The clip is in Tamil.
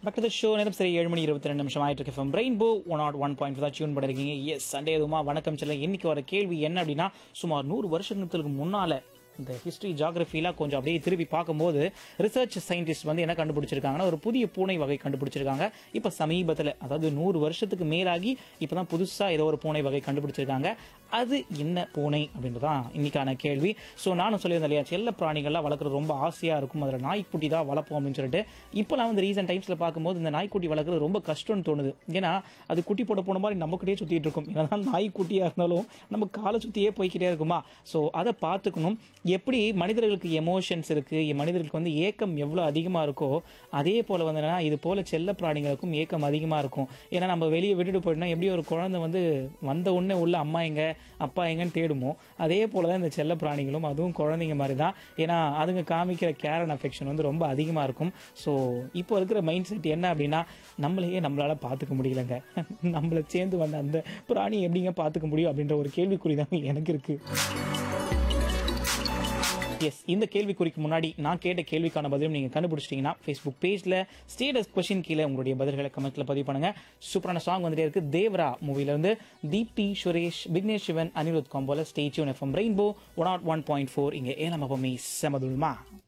பேக் டு த ஷோ நேரம் சரி ஏழு மணி இருபத்தி ரெண்டு நிமிஷம் ஆயிட்டு இருக்கு rainbow one naught one point தான் டியூன் பண்ணிருக்கீங்க எஸ் சண்டே எதுவுமா வணக்கம் செல்ல இன்னைக்கு வர கேள்வி என்ன அப்படின்னா சுமார் நூறு வருஷங்களுக்கு முன்னால இந்த ஹிஸ்ட்ரி ஜாகிரஃபிலாம் கொஞ்சம் அப்படியே திருப்பி பார்க்கும்போது ரிசர்ச் சயின்டிஸ்ட் வந்து என்ன கண்டுபிடிச்சிருக்காங்கன்னா ஒரு புதிய பூனை வகை கண்டுபிடிச்சிருக்காங்க இப்போ சமீபத்தில் அதாவது நூறு வருஷத்துக்கு மேலாகி இப்போ தான் புதுசாக ஏதோ ஒரு பூனை வகை கண்டுபிடிச்சிருக்காங்க அது என்ன பூனை அப்படின்றது தான் இன்னைக்கான கேள்வி ஸோ நானும் சொல்லியிருந்தேன் இல்லையா செல்ல பிராணிகள்லாம் வளர்க்குறது ரொம்ப ஆசையாக இருக்கும் அதில் நாய்க்குட்டி தான் வளர்ப்போம் அப்படின்னு சொல்லிட்டு இப்போலாம் வந்து ரீசெண்ட் டைம்ஸில் பார்க்கும்போது இந்த நாய்க்குட்டி வளர்க்குறது ரொம்ப கஷ்டம்னு தோணுது ஏன்னா அது குட்டி போட போன மாதிரி நம்மக்கிட்டே சுற்றிட்டு இருக்கும் என்னதான் நாய்க்குட்டியாக இருந்தாலும் நம்ம காலை சுற்றியே போய்க்கிட்டே இருக்குமா ஸோ அதை பார்த்துக்கணும் எப்படி மனிதர்களுக்கு எமோஷன்ஸ் இருக்குது மனிதர்களுக்கு வந்து ஏக்கம் எவ்வளோ அதிகமாக இருக்கோ அதே போல் வந்து என்னன்னா இது போல் செல்ல பிராணிகளுக்கும் ஏக்கம் அதிகமாக இருக்கும் ஏன்னா நம்ம வெளியே விட்டுட்டு போயிட்டோம்னா எப்படி ஒரு குழந்தை வந்து வந்த உடனே உள்ள அம்மா எங்க அப்பா எங்கன்னு தேடுமோ அதே போல் தான் இந்த செல்ல பிராணிகளும் அதுவும் குழந்தைங்க மாதிரி தான் ஏன்னா அதுங்க காமிக்கிற கேர் அண்ட் அஃபெக்ஷன் வந்து ரொம்ப அதிகமாக இருக்கும் ஸோ இப்போ இருக்கிற மைண்ட் செட் என்ன அப்படின்னா நம்மளையே நம்மளால பார்த்துக்க முடியலங்க நம்மளை சேர்ந்து வந்த அந்த பிராணி எப்படிங்க பார்த்துக்க முடியும் அப்படின்ற ஒரு கேள்விக்குறி தான் எனக்கு இருக்கு எஸ் இந்த கேள்விக்குறிக்கு முன்னாடி நான் கேட்ட கேள்விக்கான பதிலும் நீங்கள் கண்டுபிடிச்சிட்டிங்கன்னா ஃபேஸ்புக் பேஜில் ஸ்டேட்டஸ் கொஷின் கீழே உங்களுடைய பதில்களை கமெண்ட்டில் பதிவு பண்ணுங்க சூப்பரான சாங் வந்துட்டே இருக்கு தேவரா மூவிலேருந்து தீப்தி சுரேஷ் விக்னேஷ் சிவன் அனிருத் காம்போல stay tuned FM rainbow one naught one point four இங்கே ஏலம் அப்பமே செமதுல்மா